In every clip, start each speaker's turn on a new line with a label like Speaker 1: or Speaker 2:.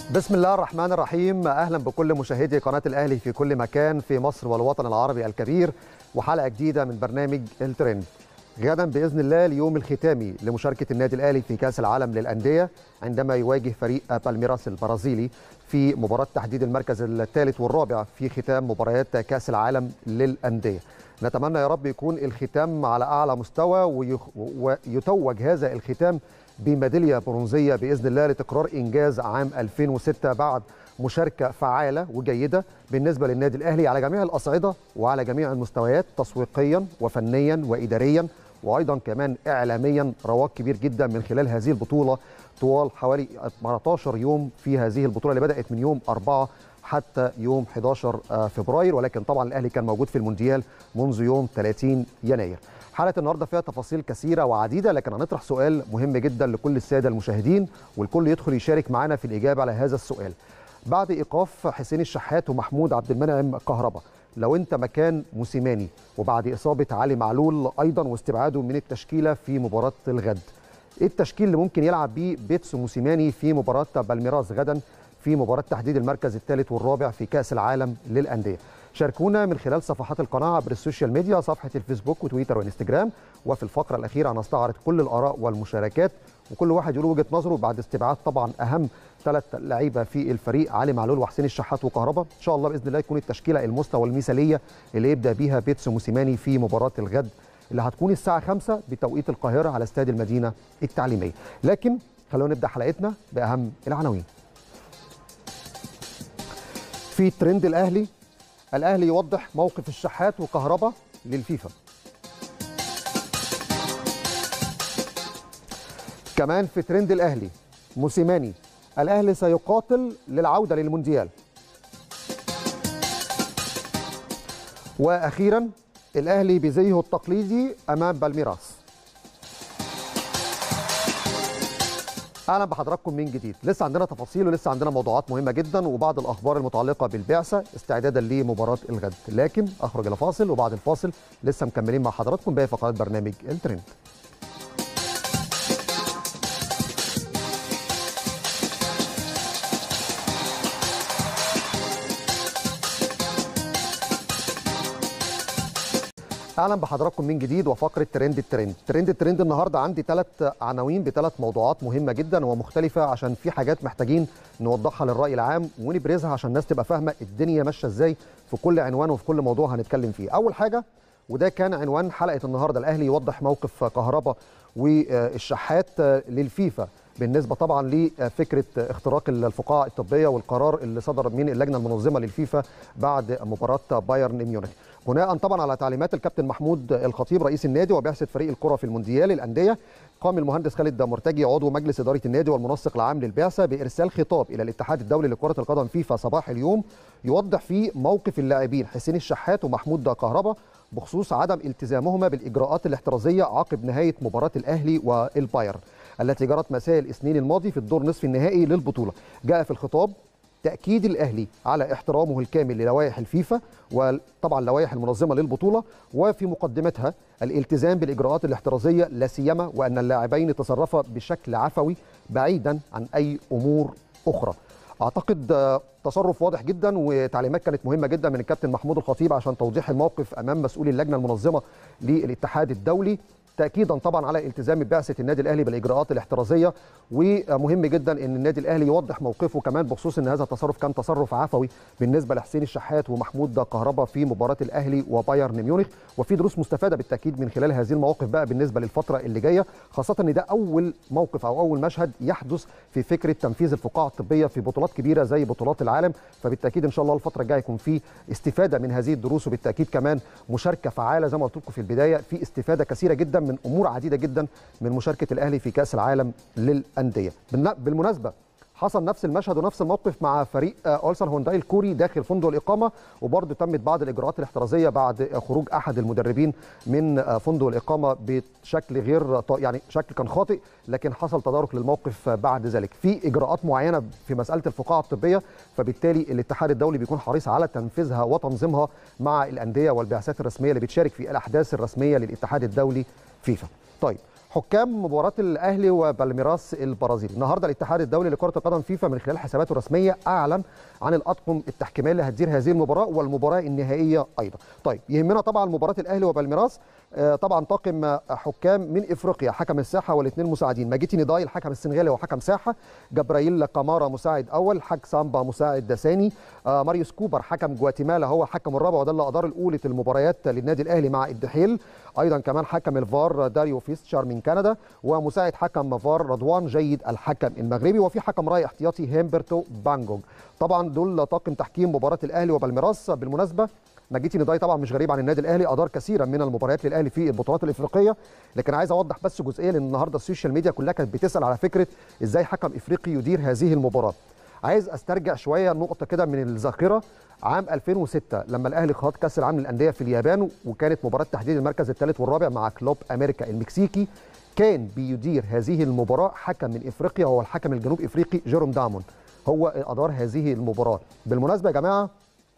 Speaker 1: بسم الله الرحمن الرحيم اهلا بكل مشاهدي قناه الاهلي في كل مكان في مصر والوطن العربي الكبير وحلقه جديده من برنامج الترند غدا باذن الله اليوم الختامي لمشاركه النادي الاهلي في كاس العالم للانديه عندما يواجه فريق بالميراس البرازيلي في مباراه تحديد المركز الثالث والرابع في ختام مباريات كاس العالم للانديه نتمنى يا رب يكون الختام على اعلى مستوى ويتوج هذا الختام بميداليه برونزيه باذن الله لتكرار انجاز عام 2006 بعد مشاركه فعاله وجيده بالنسبه للنادي الاهلي على جميع الاصعده وعلى جميع المستويات تسويقيا وفنيا واداريا وايضا كمان اعلاميا رواج كبير جدا من خلال هذه البطوله طوال حوالي 14 يوم في هذه البطوله اللي بدات من يوم 4 حتى يوم 11 فبراير ولكن طبعا الاهلي كان موجود في المونديال منذ يوم 30 يناير حلقه النهارده فيها تفاصيل كثيره وعديده لكن هنطرح سؤال مهم جدا لكل الساده المشاهدين والكل يدخل يشارك معنا في الاجابه على هذا السؤال بعد ايقاف حسين الشحات ومحمود عبد المنعم كهربا لو انت مكان موسيماني وبعد اصابه علي معلول ايضا واستبعاده من التشكيله في مباراه الغد ايه التشكيل اللي ممكن يلعب بيه بيتسو موسيماني في مباراه بالميراس غدا في مباراه تحديد المركز الثالث والرابع في كاس العالم للانديه شاركونا من خلال صفحات القناه عبر السوشيال ميديا صفحه الفيسبوك وتويتر وانستجرام وفي الفقره الاخيره هنستعرض كل الاراء والمشاركات وكل واحد يقول وجهه نظره بعد استبعاد طبعا اهم ثلاث لعيبه في الفريق علي معلول وحسين الشحات وكهربا ان شاء الله باذن الله يكون التشكيله المستوى المثاليه اللي يبدا بيها بيتسو موسيماني في مباراه الغد اللي هتكون الساعه 5 بتوقيت القاهره على استاد المدينه التعليميه لكن خلونا نبدا حلقتنا باهم العناوين في ترند الاهلي الاهلي يوضح موقف الشحات وكهربا للفيفا كمان في ترند الاهلي موسيماني الاهلي سيقاتل للعوده للمونديال واخيرا الاهلي بزيه التقليدي امام بالميراس اهلا بحضراتكم من جديد لسه عندنا تفاصيل ولسه عندنا موضوعات مهمه جدا وبعض الاخبار المتعلقه بالبعثه استعدادا لمباراه الغد لكن اخرج الى فاصل وبعد الفاصل لسه مكملين مع حضراتكم باقي فقرات برنامج الترند اهلا بحضراتكم من جديد وفقره ترند الترند ترند الترند النهارده عندي ثلاث عناوين بثلاث موضوعات مهمه جدا ومختلفه عشان في حاجات محتاجين نوضحها للراي العام ونبرزها عشان الناس تبقى فاهمه الدنيا ماشيه ازاي في كل عنوان وفي كل موضوع هنتكلم فيه اول حاجه وده كان عنوان حلقه النهارده الاهلي يوضح موقف كهربا والشحات للفيفا بالنسبه طبعا لفكره اختراق الفقاعه الطبيه والقرار اللي صدر من اللجنه المنظمه للفيفا بعد مباراه بايرن ميونخ بناء طبعا على تعليمات الكابتن محمود الخطيب رئيس النادي وبعثه فريق الكره في المونديال الانديه قام المهندس خالد مرتجي عضو مجلس اداره النادي والمنسق العام للبعثه بارسال خطاب الى الاتحاد الدولي لكره القدم فيفا صباح اليوم يوضح فيه موقف اللاعبين حسين الشحات ومحمود كهربا بخصوص عدم التزامهما بالاجراءات الاحترازيه عقب نهايه مباراه الاهلي والبايرن التي جرت مساء الاثنين الماضي في الدور نصف النهائي للبطوله جاء في الخطاب تأكيد الأهلي على احترامه الكامل للوائح الفيفا وطبعا اللوائح المنظمة للبطولة وفي مقدمتها الالتزام بالإجراءات الاحترازية لا سيما وأن اللاعبين تصرفا بشكل عفوي بعيدا عن أي أمور أخرى أعتقد تصرف واضح جدا وتعليمات كانت مهمة جدا من الكابتن محمود الخطيب عشان توضيح الموقف أمام مسؤولي اللجنة المنظمة للاتحاد الدولي تاكيدا طبعا على التزام بعثه النادي الاهلي بالاجراءات الاحترازيه ومهم جدا ان النادي الاهلي يوضح موقفه كمان بخصوص ان هذا التصرف كان تصرف عفوي بالنسبه لحسين الشحات ومحمود كهربا في مباراه الاهلي وبايرن ميونخ وفي دروس مستفاده بالتاكيد من خلال هذه المواقف بقى بالنسبه للفتره اللي جايه خاصه ان ده اول موقف او اول مشهد يحدث في فكره تنفيذ الفقاعه الطبيه في بطولات كبيره زي بطولات العالم فبالتاكيد ان شاء الله الفتره الجايه يكون في استفاده من هذه الدروس وبالتاكيد كمان مشاركه فعاله زي ما قلت لكم في البدايه في استفاده كثيره جدا من امور عديده جدا جدا من مشاركه الاهلي في كاس العالم للانديه بالمناسبه حصل نفس المشهد ونفس الموقف مع فريق اولسن هونداي الكوري داخل فندق الاقامه وبرضه تمت بعض الاجراءات الاحترازيه بعد خروج احد المدربين من فندق الاقامه بشكل غير يعني شكل كان خاطئ لكن حصل تدارك للموقف بعد ذلك في اجراءات معينه في مساله الفقاعه الطبيه فبالتالي الاتحاد الدولي بيكون حريص على تنفيذها وتنظيمها مع الانديه والبعثات الرسميه اللي بتشارك في الاحداث الرسميه للاتحاد الدولي فيفا طيب حكام مباراة الأهلي وبالميراس البرازيلي النهاردة الاتحاد الدولي لكرة القدم فيفا من خلال حساباته الرسمية أعلن عن الأطقم التحكيمية اللي هتدير هذه المباراة والمباراة النهائية أيضا طيب يهمنا طبعا مباراة الأهلي وبالميراس آه، طبعا طاقم حكام من افريقيا حكم الساحه والاثنين مساعدين ماجيتي نضاي الحكم السنغالي وحكم ساحه جبرائيل كامارا مساعد اول حاج سامبا مساعد ثاني آه، ماريوس كوبر حكم جواتيمالا هو الحكم الرابع وده اللي ادار الاولى المباريات للنادي الاهلي مع الدحيل ايضا كمان حكم الفار داريو فيستشار من كندا ومساعد حكم فار رضوان جيد الحكم المغربي وفي حكم راي احتياطي هيمبرتو بانجوج طبعا دول طاقم تحكيم مباراه الاهلي وبالميراس بالمناسبه مجيتي نداي طبعا مش غريب عن النادي الاهلي ادار كثيرا من المباريات للاهلي في البطولات الافريقيه لكن عايز اوضح بس جزئيه لان النهارده السوشيال ميديا كلها كانت بتسال على فكره ازاي حكم افريقي يدير هذه المباراه عايز استرجع شويه نقطه كده من الذاكره عام 2006 لما الاهلي خاض كاس العالم للانديه في اليابان وكانت مباراه تحديد المركز الثالث والرابع مع كلوب امريكا المكسيكي كان بيدير هذه المباراه حكم من افريقيا هو الحكم الجنوب افريقي جيروم دامون هو ادار هذه المباراه بالمناسبه يا جماعه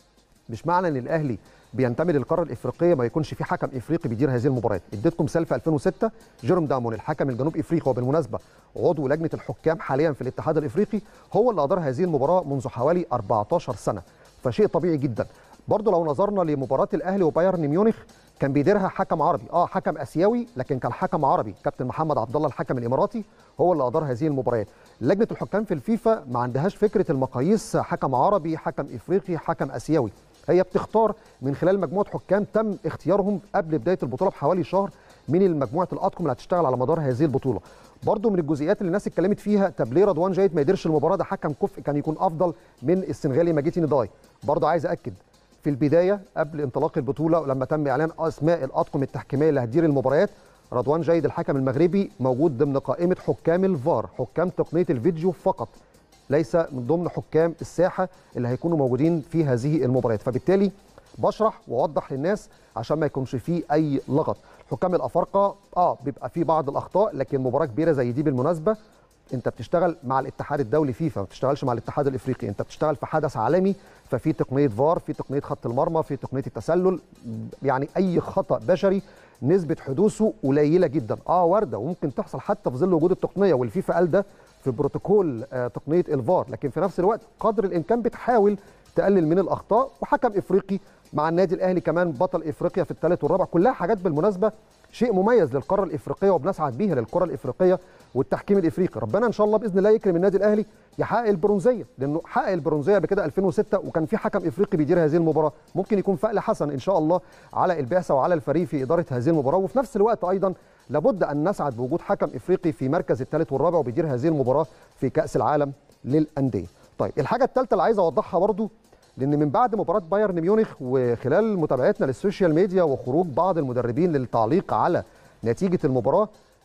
Speaker 1: مش معنى ان الاهلي بينتمي للقاره الافريقيه ما يكونش في حكم افريقي بيدير هذه المباريات اديتكم مثال في 2006 جيروم دامون الحكم الجنوب افريقي وبالمناسبه عضو لجنه الحكام حاليا في الاتحاد الافريقي هو اللي ادار هذه المباراه منذ حوالي 14 سنه فشيء طبيعي جدا برضه لو نظرنا لمباراه الاهلي وبايرن ميونخ كان بيديرها حكم عربي اه حكم اسيوي لكن كان حكم عربي كابتن محمد عبد الله الحكم الاماراتي هو اللي ادار هذه المباريات لجنه الحكام في الفيفا ما عندهاش فكره المقاييس حكم عربي حكم افريقي حكم اسيوي هي بتختار من خلال مجموعه حكام تم اختيارهم قبل بدايه البطوله بحوالي شهر من المجموعه الاطقم اللي هتشتغل على مدار هذه البطوله برضه من الجزئيات اللي الناس اتكلمت فيها طب ليه رضوان جيد ما يديرش المباراه ده حكم كفء كان يكون افضل من السنغالي ماجيتي نداي برضه عايز اكد في البدايه قبل انطلاق البطوله لما تم اعلان اسماء الاطقم التحكيميه اللي هتدير المباريات رضوان جيد الحكم المغربي موجود ضمن قائمه حكام الفار حكام تقنيه الفيديو فقط ليس من ضمن حكام الساحه اللي هيكونوا موجودين في هذه المباريات فبالتالي بشرح واوضح للناس عشان ما يكونش فيه اي لغط حكام الافارقه اه بيبقى فيه بعض الاخطاء لكن مباراه كبيره زي دي بالمناسبه انت بتشتغل مع الاتحاد الدولي فيفا ما بتشتغلش مع الاتحاد الافريقي انت بتشتغل في حدث عالمي ففي تقنيه فار في تقنيه خط المرمى في تقنيه التسلل يعني اي خطا بشري نسبه حدوثه قليله جدا اه وارده وممكن تحصل حتى في ظل وجود التقنيه والفيفا قال ده في بروتوكول آه تقنيه الفار لكن في نفس الوقت قدر الامكان بتحاول تقلل من الاخطاء وحكم افريقي مع النادي الاهلي كمان بطل افريقيا في الثالث والرابع كلها حاجات بالمناسبه شيء مميز للقاره الافريقيه وبنسعد بيها للقاره الافريقيه والتحكيم الافريقي ربنا ان شاء الله باذن الله يكرم النادي الاهلي يحقق البرونزيه لانه حقق البرونزيه بكده 2006 وكان في حكم افريقي بيدير هذه المباراه ممكن يكون فأل حسن ان شاء الله على البعثه وعلى الفريق في اداره هذه المباراه وفي نفس الوقت ايضا لابد ان نسعد بوجود حكم افريقي في مركز الثالث والرابع وبيدير هذه المباراه في كاس العالم للانديه طيب الحاجه الثالثه اللي عايز اوضحها برضو لان من بعد مباراه بايرن ميونخ وخلال متابعتنا للسوشيال ميديا وخروج بعض المدربين للتعليق على نتيجه المباراه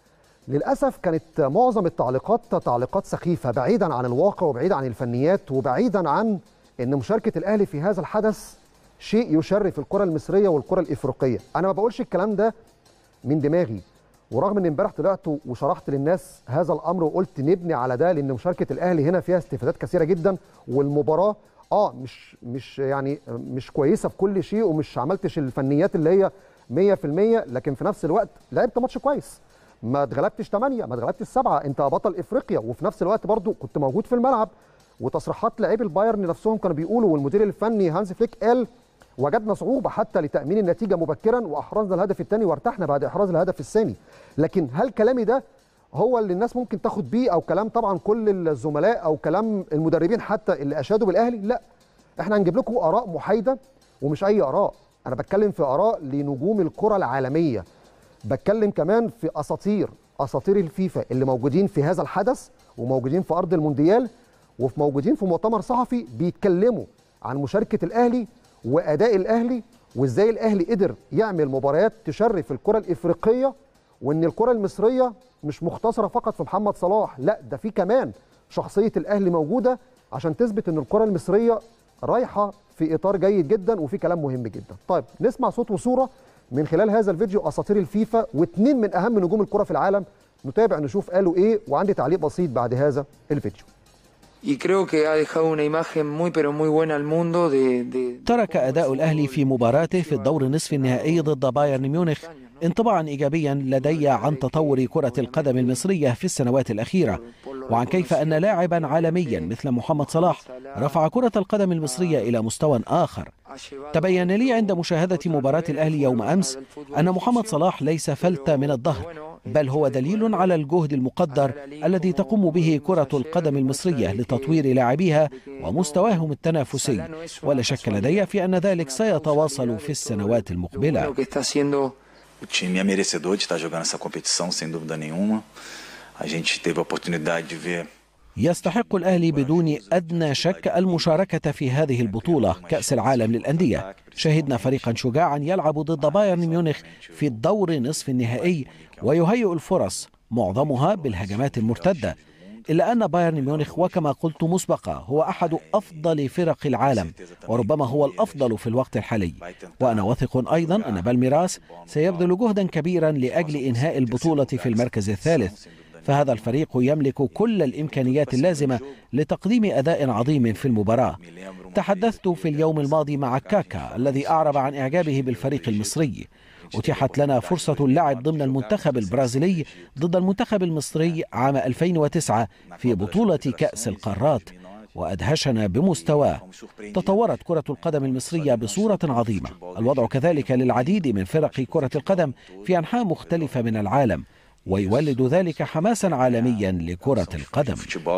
Speaker 1: للاسف كانت معظم التعليقات تعليقات سخيفه بعيدا عن الواقع وبعيدا عن الفنيات وبعيدا عن ان مشاركه الاهلي في هذا الحدث شيء يشرف الكره المصريه والكره الافريقيه انا ما بقولش الكلام ده من دماغي ورغم ان امبارح طلعت وشرحت للناس هذا الامر وقلت نبني على ده لان مشاركه الاهلي هنا فيها استفادات كثيره جدا والمباراه اه مش مش يعني مش كويسه في كل شيء ومش عملتش الفنيات اللي هي 100% لكن في نفس الوقت لعبت ماتش كويس ما اتغلبتش 8 ما اتغلبتش 7 انت بطل افريقيا وفي نفس الوقت برضو كنت موجود في الملعب وتصريحات لاعبي البايرن نفسهم كانوا بيقولوا والمدير الفني هانز فليك قال وجدنا صعوبه حتى لتامين النتيجه مبكرا واحرزنا الهدف الثاني وارتحنا بعد احراز الهدف الثاني لكن هل كلامي ده هو اللي الناس ممكن تاخد بيه او كلام طبعا كل الزملاء او كلام المدربين حتى اللي اشادوا بالاهلي لا احنا هنجيب لكم اراء محايده ومش اي اراء انا بتكلم في اراء لنجوم الكره العالميه بتكلم كمان في اساطير اساطير الفيفا اللي موجودين في هذا الحدث وموجودين في ارض المونديال وفي موجودين في مؤتمر صحفي بيتكلموا عن مشاركه الاهلي واداء الاهلي وازاي الاهلي قدر يعمل مباريات تشرف الكره الافريقيه وان الكره المصريه مش مختصره فقط في محمد صلاح لا ده في كمان شخصيه الاهلي موجوده عشان تثبت ان الكره المصريه رايحه في اطار جيد جدا وفي كلام مهم جدا طيب نسمع صوت وصوره من خلال هذا الفيديو اساطير الفيفا واثنين من اهم نجوم الكره في العالم نتابع نشوف قالوا ايه وعندي تعليق بسيط بعد هذا الفيديو
Speaker 2: ترك أداء الأهلي في مباراته في الدور نصف النهائي ضد بايرن ميونخ انطباعا ايجابيا لدي عن تطور كره القدم المصريه في السنوات الاخيره وعن كيف ان لاعبا عالميا مثل محمد صلاح رفع كره القدم المصريه الى مستوى اخر تبين لي عند مشاهده مباراه الاهلي يوم امس ان محمد صلاح ليس فلت من الظهر بل هو دليل على الجهد المقدر الذي تقوم به كره القدم المصريه لتطوير لاعبيها ومستواهم التنافسي ولا شك لدي في ان ذلك سيتواصل في السنوات المقبله
Speaker 3: O time é merecedor de estar jogando essa competição, sem dúvida nenhuma. A gente teve a oportunidade de ver
Speaker 2: يستحق الأهلي بدون أدنى شك المشاركة في هذه البطولة كأس العالم للأندية شهدنا فريقا شجاعا يلعب ضد بايرن ميونخ في الدور نصف النهائي ويهيئ الفرص معظمها بالهجمات المرتدة إلا أن بايرن ميونخ وكما قلت مسبقا هو أحد أفضل فرق العالم وربما هو الأفضل في الوقت الحالي وأنا واثق أيضا أن بالميراس سيبذل جهدا كبيرا لأجل إنهاء البطولة في المركز الثالث فهذا الفريق يملك كل الامكانيات اللازمه لتقديم اداء عظيم في المباراه. تحدثت في اليوم الماضي مع كاكا الذي اعرب عن اعجابه بالفريق المصري. اتيحت لنا فرصه اللعب ضمن المنتخب البرازيلي ضد المنتخب المصري عام 2009 في بطوله كاس القارات. وادهشنا بمستواه تطورت كره القدم المصريه بصوره عظيمه الوضع كذلك للعديد من فرق كره القدم في انحاء مختلفه من العالم ويولد ذلك حماسا عالميا لكرة القدم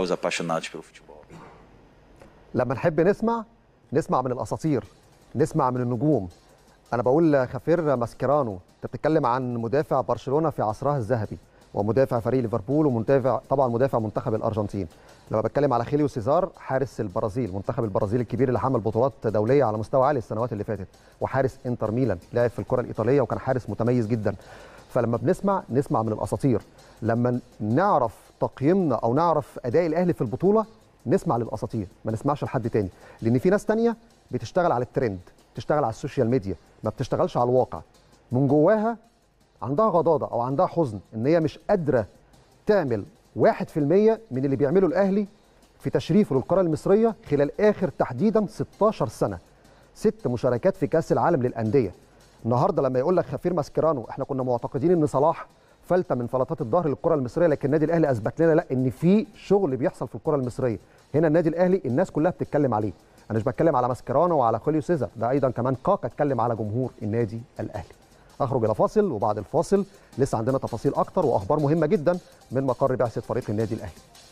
Speaker 1: لما نحب نسمع نسمع من الأساطير نسمع من النجوم أنا بقول خفير ماسكيرانو أنت بتتكلم عن مدافع برشلونة في عصرها الذهبي ومدافع فريق ليفربول ومدافع طبعا مدافع منتخب الارجنتين لما بتكلم على خيليو سيزار حارس البرازيل منتخب البرازيل الكبير اللي حمل بطولات دوليه على مستوى عالي السنوات اللي فاتت وحارس انتر ميلان لعب في الكره الايطاليه وكان حارس متميز جدا فلما بنسمع نسمع من الاساطير لما نعرف تقييمنا او نعرف اداء الاهلي في البطوله نسمع للاساطير ما نسمعش لحد تاني لان في ناس تانية بتشتغل على الترند بتشتغل على السوشيال ميديا ما بتشتغلش على الواقع من جواها عندها غضاضه او عندها حزن ان هي مش قادره تعمل 1% من اللي بيعمله الاهلي في تشريفه للقاره المصريه خلال اخر تحديدا 16 سنه ست مشاركات في كاس العالم للانديه النهارده لما يقول لك خفير ماسكيرانو احنا كنا معتقدين ان صلاح فلته من فلتات الظهر للكره المصريه لكن النادي الاهلي اثبت لنا لا ان في شغل بيحصل في الكره المصريه هنا النادي الاهلي الناس كلها بتتكلم عليه انا مش بتكلم على ماسكيرانو وعلى خوليو سيزر ده ايضا كمان كاكا اتكلم على جمهور النادي الاهلي اخرج الى فاصل وبعد الفاصل لسه عندنا تفاصيل اكتر واخبار مهمه جدا من مقر بعثه فريق النادي الاهلي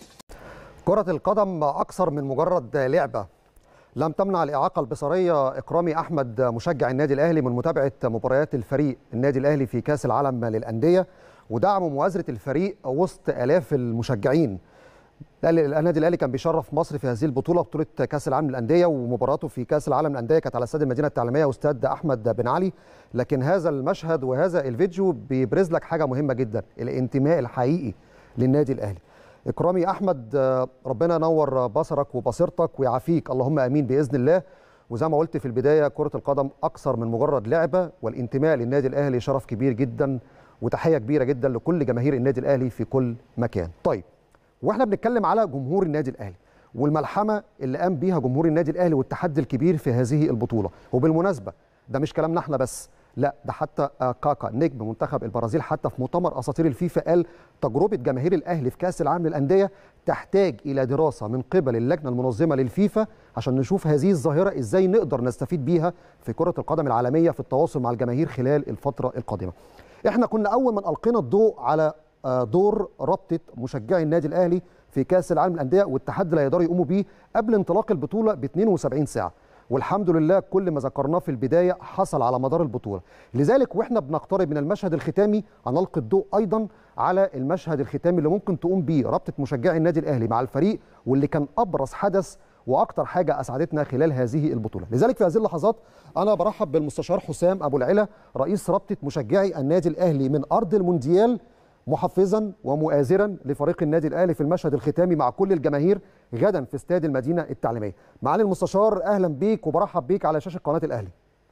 Speaker 1: كره القدم اكثر من مجرد لعبه لم تمنع الإعاقة البصرية إكرامي أحمد مشجع النادي الأهلي من متابعة مباريات الفريق النادي الأهلي في كأس العالم للأندية ودعم مؤازرة الفريق وسط آلاف المشجعين النادي الأهلي كان بيشرف مصر في هذه البطولة بطولة كأس العالم للأندية ومباراته في كأس العالم للأندية كانت على استاد المدينة التعليمية واستاد أحمد بن علي لكن هذا المشهد وهذا الفيديو بيبرز لك حاجة مهمة جدا الانتماء الحقيقي للنادي الأهلي اكرامي احمد ربنا ينور بصرك وبصيرتك ويعافيك اللهم امين باذن الله وزي ما قلت في البدايه كره القدم اكثر من مجرد لعبه والانتماء للنادي الاهلي شرف كبير جدا وتحيه كبيره جدا لكل جماهير النادي الاهلي في كل مكان طيب واحنا بنتكلم على جمهور النادي الاهلي والملحمه اللي قام بيها جمهور النادي الاهلي والتحدي الكبير في هذه البطوله وبالمناسبه ده مش كلامنا احنا بس لا ده حتى كاكا نجم منتخب البرازيل حتى في مؤتمر اساطير الفيفا قال تجربه جماهير الاهلي في كاس العالم للانديه تحتاج الى دراسه من قبل اللجنه المنظمه للفيفا عشان نشوف هذه الظاهره ازاي نقدر نستفيد بيها في كره القدم العالميه في التواصل مع الجماهير خلال الفتره القادمه. احنا كنا اول من القينا الضوء على دور رابطه مشجعي النادي الاهلي في كاس العالم للانديه والتحدي اللي هيقدروا يقوموا بيه قبل انطلاق البطوله ب 72 ساعه. والحمد لله كل ما ذكرناه في البدايه حصل على مدار البطوله لذلك واحنا بنقترب من المشهد الختامي هنلقي الضوء ايضا على المشهد الختامي اللي ممكن تقوم بيه رابطه مشجعي النادي الاهلي مع الفريق واللي كان ابرز حدث واكثر حاجه اسعدتنا خلال هذه البطوله لذلك في هذه اللحظات انا برحب بالمستشار حسام ابو العلا رئيس رابطه مشجعي النادي الاهلي من ارض المونديال محفزا ومؤازرا لفريق النادي الاهلي في المشهد الختامي مع كل الجماهير غدا في استاد المدينه التعليميه. معالي المستشار اهلا بيك وبرحب بيك على شاشه قناه الاهلي.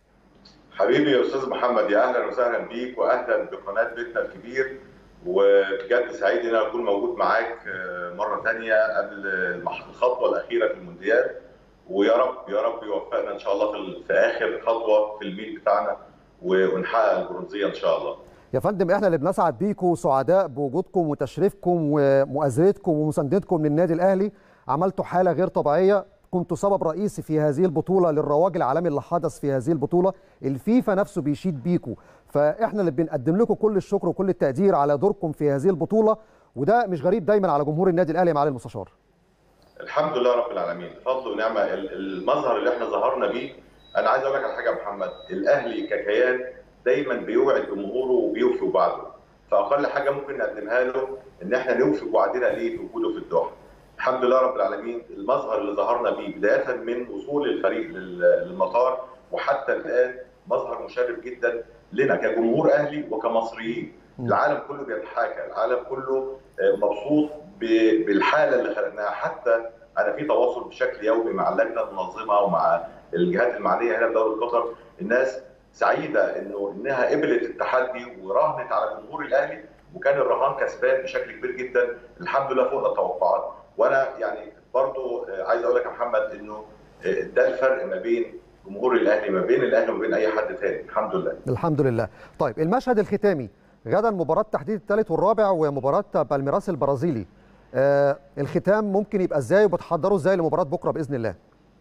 Speaker 4: حبيبي يا استاذ محمد يا اهلا وسهلا بيك واهلا بقناه بيتنا الكبير وبجد سعيد ان انا اكون موجود معاك مره ثانيه قبل الخطوه الاخيره في المونديال ويا رب يا رب يوفقنا ان شاء الله في, في اخر خطوه في الميل بتاعنا ونحقق البرونزيه ان شاء الله.
Speaker 1: يا فندم احنا اللي بنسعد بيكم سعداء بوجودكم وتشريفكم ومؤازرتكم ومساندتكم للنادي الاهلي عملتوا حاله غير طبيعيه كنتوا سبب رئيسي في هذه البطوله للرواج العالمي اللي حدث في هذه البطوله الفيفا نفسه بيشيد بيكم فاحنا اللي بنقدم لكم كل الشكر وكل التقدير على دوركم في هذه البطوله وده مش غريب دايما على جمهور النادي الاهلي يا معالي المستشار
Speaker 4: الحمد لله رب العالمين فضل ونعمه المظهر اللي احنا ظهرنا بيه انا عايز اقول لك على حاجه يا محمد الاهلي ككيان دايما بيوعد جمهوره وبيوفي وعده فاقل حاجه ممكن نقدمها له ان احنا نوفي بوعدنا ليه في وجوده في الدوحه الحمد لله رب العالمين المظهر اللي ظهرنا بيه بدايه من وصول الفريق للمطار وحتى الان مظهر مشرف جدا لنا كجمهور اهلي وكمصريين العالم كله بيتحاكى العالم كله مبسوط بالحاله اللي خلقناها حتى انا في تواصل بشكل يومي مع اللجنه المنظمه ومع الجهات المعنيه هنا في دوله قطر الناس سعيده انه انها قبلت التحدي وراهنت على جمهور الاهلي وكان الرهان كسبان بشكل كبير جدا الحمد لله فوق التوقعات وانا يعني برضو عايز اقول لك يا محمد انه ده الفرق ما بين جمهور الاهلي ما بين الاهلي وما بين اي حد ثاني الحمد لله
Speaker 1: الحمد لله طيب المشهد الختامي غدا مباراه تحديد الثالث والرابع ومباراه بالميراس البرازيلي آه الختام ممكن يبقى ازاي وبتحضروا ازاي لمباراه بكره باذن الله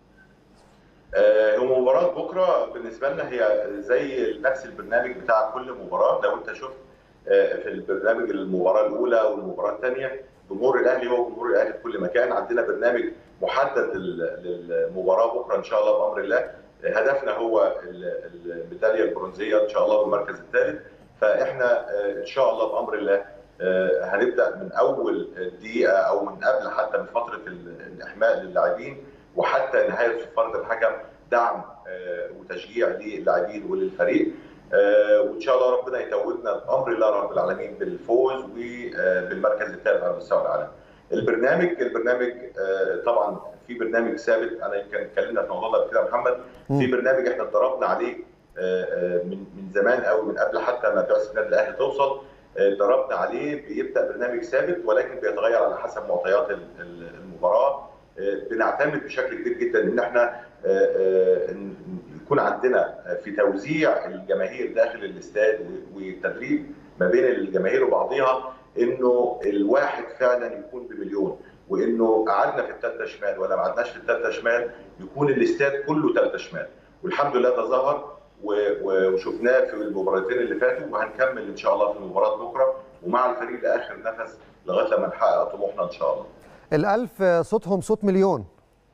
Speaker 4: آه مباراه بكره بالنسبه لنا هي زي نفس البرنامج بتاع كل مباراه لو انت شفت آه في البرنامج المباراه الاولى والمباراه الثانيه جمهور الاهلي هو جمهور الاهلي في كل مكان عندنا برنامج محدد للمباراه بكره ان شاء الله بامر الله هدفنا هو الميداليه البرونزيه ان شاء الله والمركز الثالث فاحنا ان شاء الله بامر الله هنبدا من اول دقيقه او من قبل حتى من فتره الاحماء للاعبين وحتى نهايه صفاره الحكم دعم وتشجيع للاعبين وللفريق وان شاء الله ربنا يتوجنا بامر الله رب العالمين بالفوز وبالمركز الثالث على مستوى العالم. البرنامج البرنامج طبعا في برنامج ثابت انا يمكن اتكلمنا في الموضوع ده كده محمد في برنامج احنا اتدربنا عليه من من زمان قوي من قبل حتى ما بعثه النادي الاهلي توصل اتدربنا عليه بيبدا برنامج ثابت ولكن بيتغير على حسب معطيات المباراه بنعتمد بشكل كبير جدا ان احنا يكون عندنا في توزيع الجماهير داخل الاستاد والتدريب ما بين الجماهير وبعضها انه الواحد فعلا يكون بمليون وانه قعدنا في الثالثه شمال ولا ما قعدناش في الثالثه شمال يكون الاستاد كله ثالثه شمال والحمد لله ده ظهر وشفناه في المباراتين اللي فاتوا وهنكمل ان شاء الله في مباراه بكره ومع الفريق لاخر نفس لغايه لما نحقق طموحنا ان شاء الله.
Speaker 1: الألف صوتهم صوت مليون.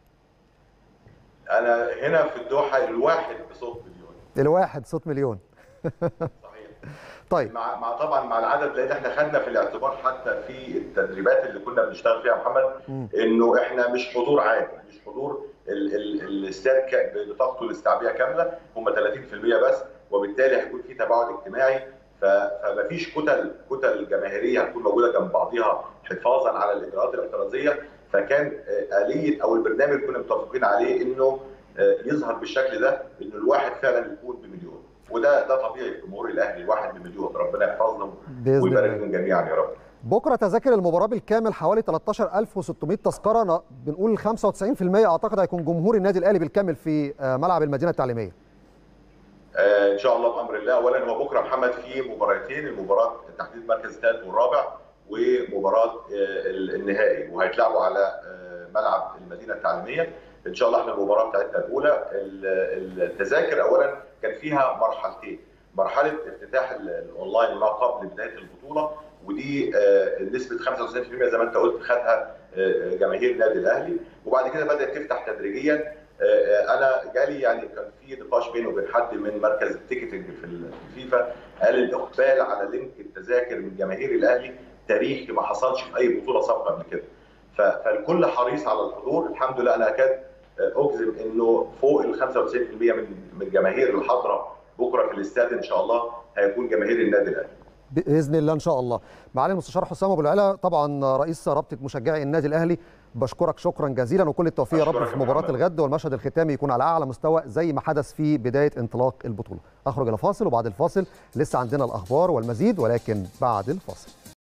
Speaker 4: انا هنا في الدوحه الواحد بصوت مليون.
Speaker 1: الواحد صوت مليون.
Speaker 4: صحيح.
Speaker 1: طيب
Speaker 4: مع مع طبعا مع العدد لان احنا خدنا في الاعتبار حتى في التدريبات اللي كنا بنشتغل فيها محمد انه احنا مش حضور عادي مش حضور الاستاد بطاقته الاستيعابيه كامله هم 30% بس وبالتالي هيكون في تباعد اجتماعي فمفيش كتل كتل جماهيريه هتكون موجوده جنب بعضها حفاظا على الاجراءات الاحترازيه فكان اليه او البرنامج كنا متفقين عليه انه يظهر بالشكل ده انه الواحد فعلا يكون بمليون وده ده طبيعي في جمهور الاهلي الواحد بمليون ربنا يحفظنا ويبارك لهم جميعا يا رب
Speaker 1: بكره تذاكر المباراه بالكامل حوالي 13600 تذكره بنقول 95% اعتقد هيكون جمهور النادي الاهلي بالكامل في ملعب المدينه التعليميه
Speaker 4: آه ان شاء الله بامر الله اولا هو بكره محمد في مباراتين المباراه تحديد المركز الثالث والرابع ومباراه آه النهائي وهيتلعبوا على آه ملعب المدينه التعليميه ان شاء الله احنا المباراه بتاعتنا الاولى التذاكر اولا كان فيها مرحلتين مرحله افتتاح الاونلاين ما قبل بدايه البطوله ودي نسبه 95% زي ما انت قلت خدها جماهير النادي الاهلي وبعد كده بدات تفتح تدريجيا انا جالي يعني كان في نقاش بيني وبين حد من مركز التيكتنج في الفيفا قال الاقبال على لينك التذاكر من جماهير الاهلي تاريخي ما حصلش في اي بطوله سابقه قبل كده فالكل حريص على الحضور الحمد لله انا اكاد اجزم انه فوق ال 95% من من الجماهير الحاضره بكره في الاستاد ان شاء الله هيكون جماهير النادي الاهلي
Speaker 1: باذن الله ان شاء الله معالي المستشار حسام ابو العلا طبعا رئيس رابطه مشجعي النادي الاهلي بشكرك شكرا جزيلا وكل التوفيق يا رب في مباراه الغد والمشهد الختامي يكون على اعلى مستوى زي ما حدث في بدايه انطلاق البطوله اخرج الى فاصل وبعد الفاصل لسه عندنا الاخبار والمزيد ولكن بعد الفاصل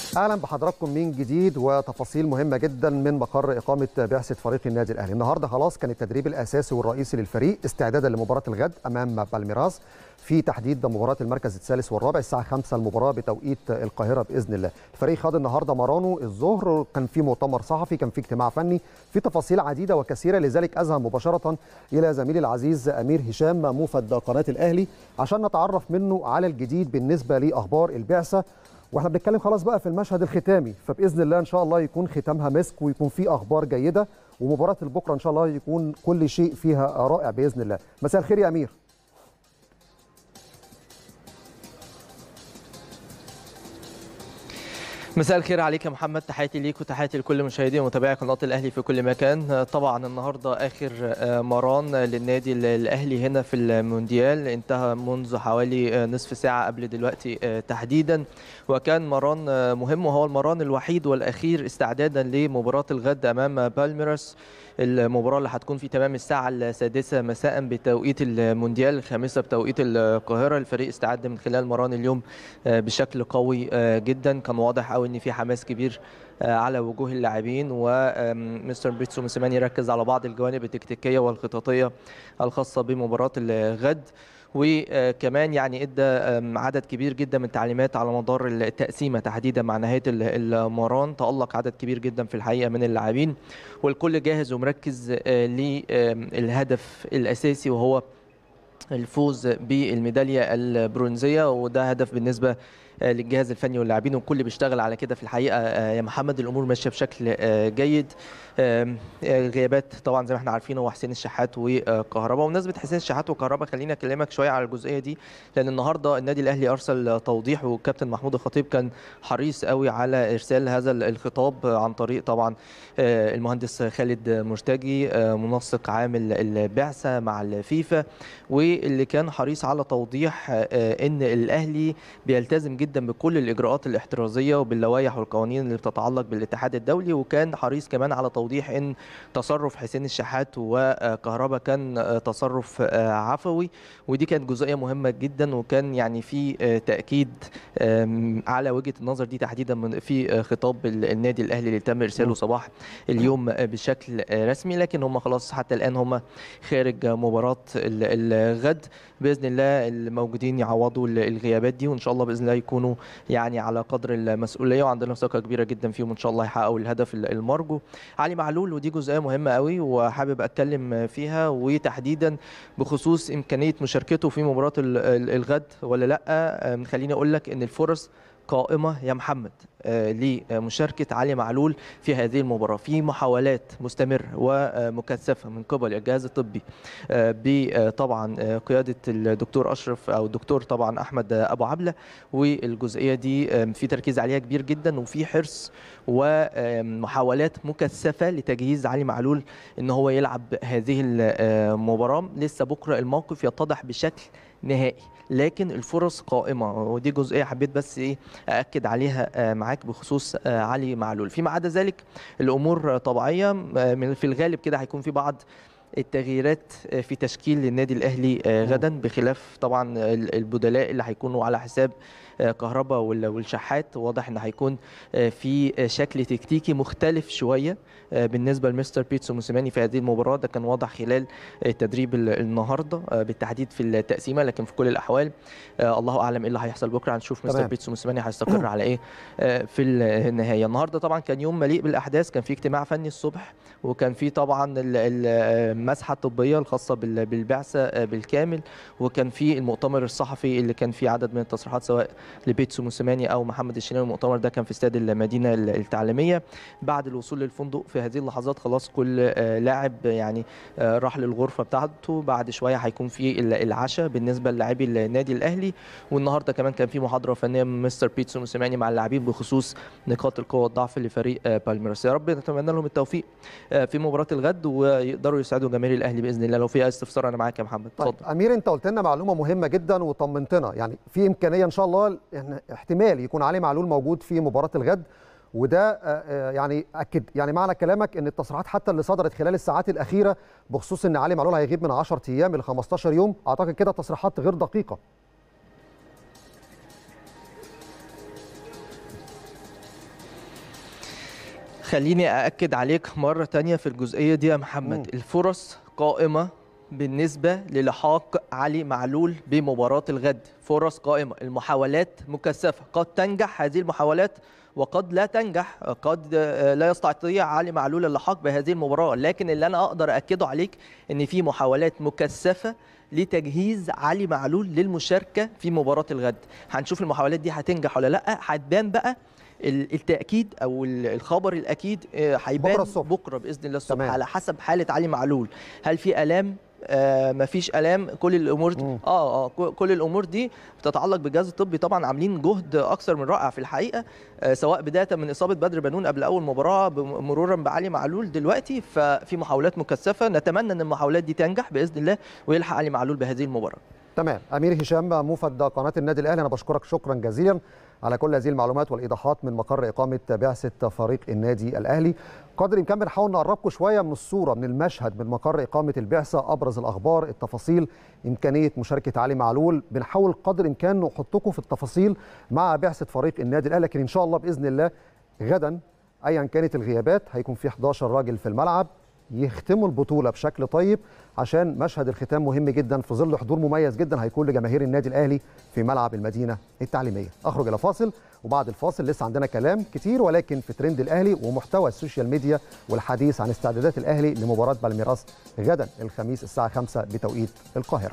Speaker 1: اهلا بحضراتكم من جديد وتفاصيل مهمه جدا من مقر اقامه بعثه فريق النادي الاهلي النهارده خلاص كان التدريب الاساسي والرئيسي للفريق استعدادا لمباراه الغد امام بالميراس في تحديد مباراه المركز الثالث والرابع الساعه 5 المباراه بتوقيت القاهره باذن الله الفريق خاض النهارده مرانه الظهر كان في مؤتمر صحفي كان في اجتماع فني في تفاصيل عديده وكثيره لذلك اذهب مباشره الى زميلي العزيز امير هشام موفد قناه الاهلي عشان نتعرف منه على الجديد بالنسبه لاخبار البعثه واحنا بنتكلم خلاص بقى في المشهد الختامي فباذن الله ان شاء الله يكون ختامها مسك ويكون في اخبار جيده ومباراه البكره ان شاء الله يكون كل شيء فيها رائع باذن الله مساء الخير يا امير
Speaker 5: مساء الخير عليك يا محمد تحياتي ليك وتحياتي لكل مشاهدي ومتابعي قناه الاهلي في كل مكان طبعا النهارده اخر مران للنادي الاهلي هنا في المونديال انتهى منذ حوالي نصف ساعه قبل دلوقتي تحديدا وكان مران مهم وهو المران الوحيد والاخير استعدادا لمباراه الغد امام بالميراس المباراة اللي هتكون في تمام الساعة السادسة مساء بتوقيت المونديال الخامسة بتوقيت القاهرة الفريق استعد من خلال مران اليوم بشكل قوي جدا كان واضح قوي ان في حماس كبير على وجوه اللاعبين ومستر بيتسو موسيماني ركز على بعض الجوانب التكتيكية والخططية الخاصة بمباراة الغد وكمان يعني ادى عدد كبير جدا من التعليمات على مدار التقسيمه تحديدا مع نهايه المران تالق عدد كبير جدا في الحقيقه من اللاعبين والكل جاهز ومركز للهدف الاساسي وهو الفوز بالميداليه البرونزيه وده هدف بالنسبه للجهاز الفني واللاعبين والكل بيشتغل على كده في الحقيقه يا محمد الامور ماشيه بشكل جيد غيابات طبعا زي ما احنا عارفين هو حسين الشحات وكهربا وبمناسبه حسين الشحات وكهربا خليني اكلمك شويه على الجزئيه دي لان النهارده النادي الاهلي ارسل توضيح والكابتن محمود الخطيب كان حريص قوي على ارسال هذا الخطاب عن طريق طبعا المهندس خالد مرتجي منسق عام البعثه مع الفيفا واللي كان حريص على توضيح ان الاهلي بيلتزم جدا بكل الاجراءات الاحترازيه وباللوائح والقوانين اللي بتتعلق بالاتحاد الدولي وكان حريص كمان على توضيح ان تصرف حسين الشحات وكهربا كان تصرف عفوي ودي كانت جزئيه مهمه جدا وكان يعني في تاكيد على وجهه النظر دي تحديدا في خطاب النادي الاهلي اللي تم ارساله صباح اليوم بشكل رسمي لكن هم خلاص حتى الان هم خارج مباراه الغد باذن الله الموجودين يعوضوا الغيابات دي وان شاء الله باذن الله يكونوا يعني على قدر المسؤوليه وعندنا ثقه كبيره جدا فيهم ان شاء الله يحققوا الهدف المرجو علي معلول ودي جزئيه مهمه قوي وحابب اتكلم فيها وتحديدا بخصوص امكانيه مشاركته في مباراه الغد ولا لا خليني اقول لك ان الفرص قائمة يا محمد لمشاركة علي معلول في هذه المباراة في محاولات مستمرة ومكثفة من قبل الجهاز الطبي بطبعا قيادة الدكتور أشرف أو الدكتور طبعا أحمد أبو عبلة والجزئية دي في تركيز عليها كبير جدا وفي حرص ومحاولات مكثفة لتجهيز علي معلول ان هو يلعب هذه المباراة لسه بكرة الموقف يتضح بشكل نهائي لكن الفرص قائمه ودي جزئيه حبيت بس ايه ااكد عليها معاك بخصوص علي معلول فيما عدا ذلك الامور طبيعيه في الغالب كده هيكون في بعض التغييرات في تشكيل النادي الاهلي غدا بخلاف طبعا البدلاء اللي هيكونوا على حساب كهربا والشحات واضح ان هيكون في شكل تكتيكي مختلف شويه بالنسبه لمستر بيتسو موسيماني في هذه المباراه ده كان واضح خلال التدريب النهارده بالتحديد في التقسيمه لكن في كل الاحوال الله اعلم ايه اللي هيحصل بكره هنشوف مستر بيتسو موسيماني هيستقر على ايه في النهايه النهارده طبعا كان يوم مليء بالاحداث كان في اجتماع فني الصبح وكان في طبعا المسحه الطبيه الخاصه بالبعثه بالكامل وكان في المؤتمر الصحفي اللي كان فيه عدد من التصريحات سواء لبيتسو موسيماني او محمد الشناوي المؤتمر ده كان في استاد المدينه التعليميه بعد الوصول للفندق في هذه اللحظات خلاص كل لاعب يعني راح للغرفه بتاعته بعد شويه هيكون في العشاء بالنسبه للاعبي النادي الاهلي والنهارده كمان كان في محاضره فنيه من مستر بيتسو موسيماني مع اللاعبين بخصوص نقاط القوه والضعف لفريق بالميراس يا رب نتمنى لهم التوفيق في مباراه الغد ويقدروا يساعدوا جماهير الاهلي باذن الله لو في اي استفسار انا معاك يا محمد
Speaker 1: اتفضل طيب امير انت قلت لنا معلومه مهمه جدا وطمنتنا يعني في امكانيه ان شاء الله يعني احتمال يكون علي معلول موجود في مباراه الغد وده يعني اكد يعني معنى كلامك ان التصريحات حتى اللي صدرت خلال الساعات الاخيره بخصوص ان علي معلول هيغيب من 10 ايام ل 15 يوم اعتقد كده تصريحات غير دقيقه
Speaker 5: خليني أأكد عليك مرة تانية في الجزئية دي يا محمد
Speaker 1: مم.
Speaker 5: الفرص قائمة بالنسبة للحاق علي معلول بمباراة الغد فرص قائمة المحاولات مكثفة قد تنجح هذه المحاولات وقد لا تنجح قد آه، لا يستطيع علي معلول اللحاق بهذه المباراة لكن اللي أنا أقدر أكده عليك أن في محاولات مكثفة لتجهيز علي معلول للمشاركة في مباراة الغد هنشوف المحاولات دي هتنجح ولا لا هتبان بقى ال- التاكيد او ال- الخبر الاكيد آه، هيبان
Speaker 1: بكرة الصبح.
Speaker 5: بكره باذن الله الصبح
Speaker 1: تمام.
Speaker 5: على حسب حاله علي معلول هل في الام آه مفيش الام كل الامور دي
Speaker 1: مم.
Speaker 5: اه اه كل- كل الامور دي بتتعلق بالجهاز الطبي طبعا عاملين جهد اكثر من رائع في الحقيقه آه سواء بدايه من اصابه بدر بنون قبل اول مباراه بم- مرورا بعلي معلول دلوقتي ففي محاولات مكثفه نتمنى ان المحاولات دي تنجح باذن الله ويلحق علي معلول بهذه المباراه
Speaker 1: تمام امير هشام موفد قناه النادي الاهلي انا بشكرك شكرا جزيلا على كل هذه المعلومات والايضاحات من مقر اقامه بعثه فريق النادي الاهلي قدر الامكان بنحاول نقربكم شويه من الصوره من المشهد من مقر اقامه البعثه ابرز الاخبار التفاصيل امكانيه مشاركه علي معلول بنحاول قدر الامكان نحطكم في التفاصيل مع بعثه فريق النادي الاهلي لكن ان شاء الله باذن الله غدا ايا كانت الغيابات هيكون في 11 راجل في الملعب يختموا البطوله بشكل طيب عشان مشهد الختام مهم جدا في ظل حضور مميز جدا هيكون لجماهير النادي الاهلي في ملعب المدينه التعليميه اخرج الى فاصل وبعد الفاصل لسه عندنا كلام كتير ولكن في ترند الاهلي ومحتوى السوشيال ميديا والحديث عن استعدادات الاهلي لمباراه بالميراس غدا الخميس الساعه 5 بتوقيت القاهره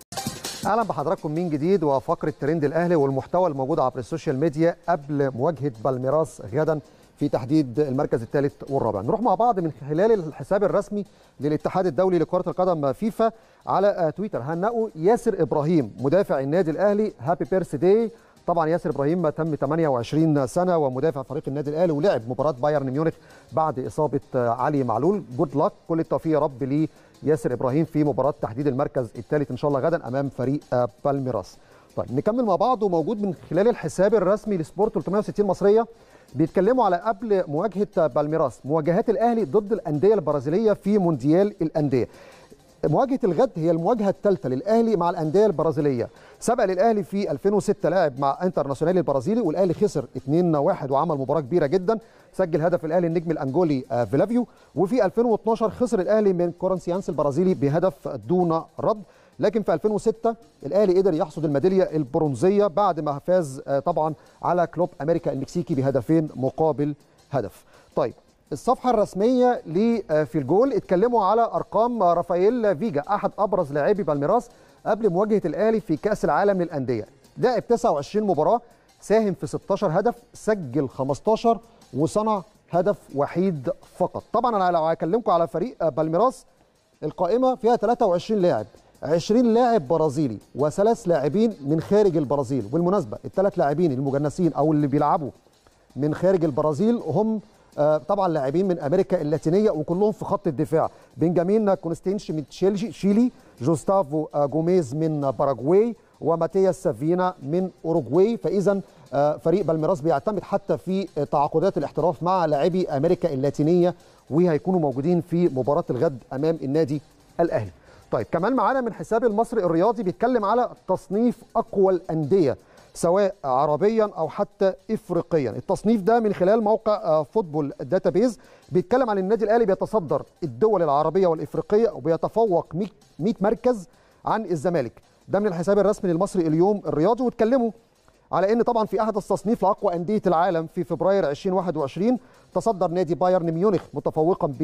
Speaker 1: اهلا بحضراتكم من جديد وفقره ترند الاهلي والمحتوى الموجود عبر السوشيال ميديا قبل مواجهه بالميراس غدا في تحديد المركز الثالث والرابع نروح مع بعض من خلال الحساب الرسمي للاتحاد الدولي لكره القدم فيفا على آه، تويتر هنقوا ياسر ابراهيم مدافع النادي الاهلي هابي بيرث داي طبعا ياسر ابراهيم تم 28 سنه ومدافع فريق النادي الاهلي ولعب مباراه بايرن ميونخ بعد اصابه آه، علي معلول جود لك كل التوفيق يا رب ليه ياسر ابراهيم في مباراه تحديد المركز الثالث ان شاء الله غدا امام فريق آه، بالميراس. طيب نكمل مع بعض وموجود من خلال الحساب الرسمي لسبورت 360 مصريه بيتكلموا على قبل مواجهه بالميراس مواجهات الاهلي ضد الانديه البرازيليه في مونديال الانديه. مواجهه الغد هي المواجهه الثالثه للاهلي مع الانديه البرازيليه سبق للاهلي في 2006 لعب مع انترناسيونال البرازيلي والاهلي خسر 2-1 وعمل مباراه كبيره جدا سجل هدف الاهلي النجم الانجولي آه، فيلافيو وفي 2012 خسر الاهلي من كورنسيانس البرازيلي بهدف دون رد لكن في 2006 الاهلي قدر يحصد الميداليه البرونزيه بعد ما فاز آه، طبعا على كلوب امريكا المكسيكي بهدفين مقابل هدف طيب الصفحة الرسمية ل في الجول اتكلموا على أرقام رافائيل فيجا أحد أبرز لاعبي بالميراس قبل مواجهة الأهلي في كأس العالم للأندية لعب 29 مباراة ساهم في 16 هدف سجل 15 وصنع هدف وحيد فقط طبعا أنا لو هكلمكم على فريق بالميراس القائمة فيها 23 لاعب 20 لاعب برازيلي وثلاث لاعبين من خارج البرازيل بالمناسبة الثلاث لاعبين المجنسين أو اللي بيلعبوا من خارج البرازيل هم آه، طبعا لاعبين من امريكا اللاتينيه وكلهم في خط الدفاع بنجامين كونستينش من تشيلسي- شيلي جوستافو آه، جوميز من باراجواي وماتياس سافينا من اوروجواي فاذا آه، فريق بالميراس بيعتمد حتى في آه، تعاقدات الاحتراف مع لاعبي امريكا اللاتينيه وهيكونوا موجودين في مباراه الغد امام النادي الاهلي طيب كمان معانا من حساب المصري الرياضي بيتكلم على تصنيف اقوى الانديه سواء عربيا او حتى افريقيا التصنيف ده من خلال موقع آه، فوتبول داتابيز بيتكلم عن النادي الاهلي بيتصدر الدول العربيه والافريقيه وبيتفوق 100 100 مركز عن الزمالك ده من الحساب الرسمي للمصري اليوم الرياضي واتكلموا على ان طبعا في احدث تصنيف لاقوى انديه العالم في فبراير 2021 تصدر نادي بايرن ميونخ متفوقا ب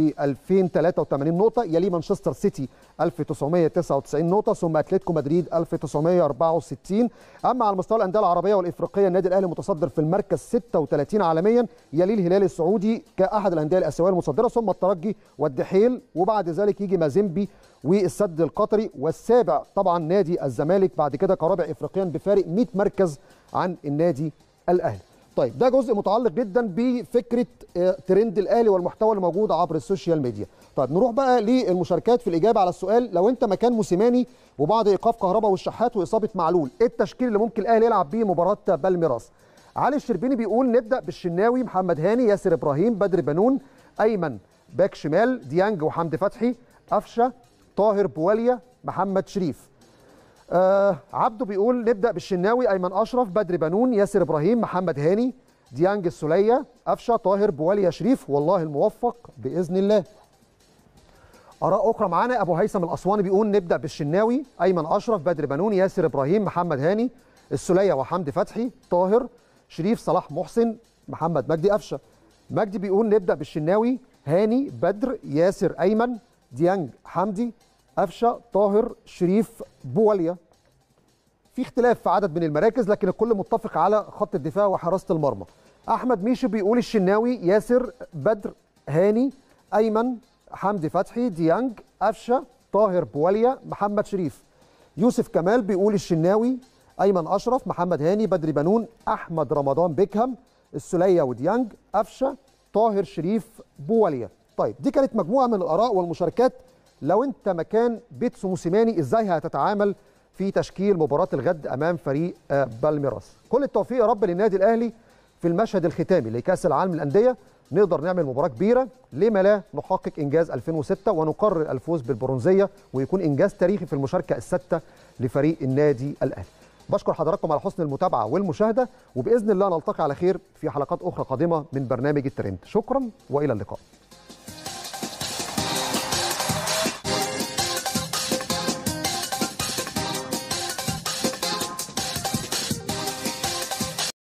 Speaker 1: 2083 نقطه يليه مانشستر سيتي 1999 نقطه ثم اتلتيكو مدريد 1964 اما على مستوى الانديه العربيه والافريقيه النادي الاهلي متصدر في المركز 36 عالميا يليه الهلال السعودي كاحد الانديه الاسيويه المصدره ثم الترجي والدحيل وبعد ذلك يجي مازيمبي والسد القطري والسابع طبعا نادي الزمالك بعد كده كرابع افريقيا بفارق 100 مركز عن النادي الاهلي طيب ده جزء متعلق جدا بفكره آه، ترند الاهلي والمحتوى اللي موجود عبر السوشيال ميديا طيب نروح بقى للمشاركات في الاجابه على السؤال لو انت مكان موسيماني وبعد ايقاف كهربا والشحات واصابه معلول ايه التشكيل اللي ممكن الاهلي يلعب بيه مباراه بالميراس علي الشربيني بيقول نبدا بالشناوي محمد هاني ياسر ابراهيم بدر بنون ايمن باك شمال ديانج وحمدي فتحي قفشه طاهر بواليا محمد شريف آه عبده بيقول نبدا بالشناوي ايمن اشرف بدر بنون ياسر ابراهيم محمد هاني ديانج السوليه قفشه طاهر بواليا شريف والله الموفق باذن الله اراء اخرى معانا ابو هيثم الاسواني بيقول نبدا بالشناوي ايمن اشرف بدر بنون ياسر ابراهيم محمد هاني السوليه وحمدي فتحي طاهر شريف صلاح محسن محمد مجدي قفشه مجدي بيقول نبدا بالشناوي هاني بدر ياسر ايمن ديانج حمدي قفشه طاهر شريف بواليا في اختلاف في عدد من المراكز لكن الكل متفق على خط الدفاع وحراسه المرمى احمد ميشو بيقول الشناوي ياسر بدر هاني ايمن حمدي فتحي ديانج قفشه طاهر بواليا محمد شريف يوسف كمال بيقول الشناوي ايمن اشرف محمد هاني بدري بنون احمد رمضان بيكهام السوليه وديانج قفشه طاهر شريف بواليا طيب دي كانت مجموعه من الاراء والمشاركات لو انت مكان بيتسو موسيماني ازاي هتتعامل في تشكيل مباراه الغد امام فريق آه، بالميراس كل التوفيق يا رب للنادي الاهلي في المشهد الختامي لكاس العالم للانديه نقدر نعمل مباراه كبيره لما لا نحقق انجاز 2006 ونقرر الفوز بالبرونزيه ويكون انجاز تاريخي في المشاركه السادسه لفريق النادي الاهلي بشكر حضراتكم على حسن المتابعه والمشاهده وباذن الله نلتقي على خير في حلقات اخرى قادمه من برنامج الترند شكرا والى اللقاء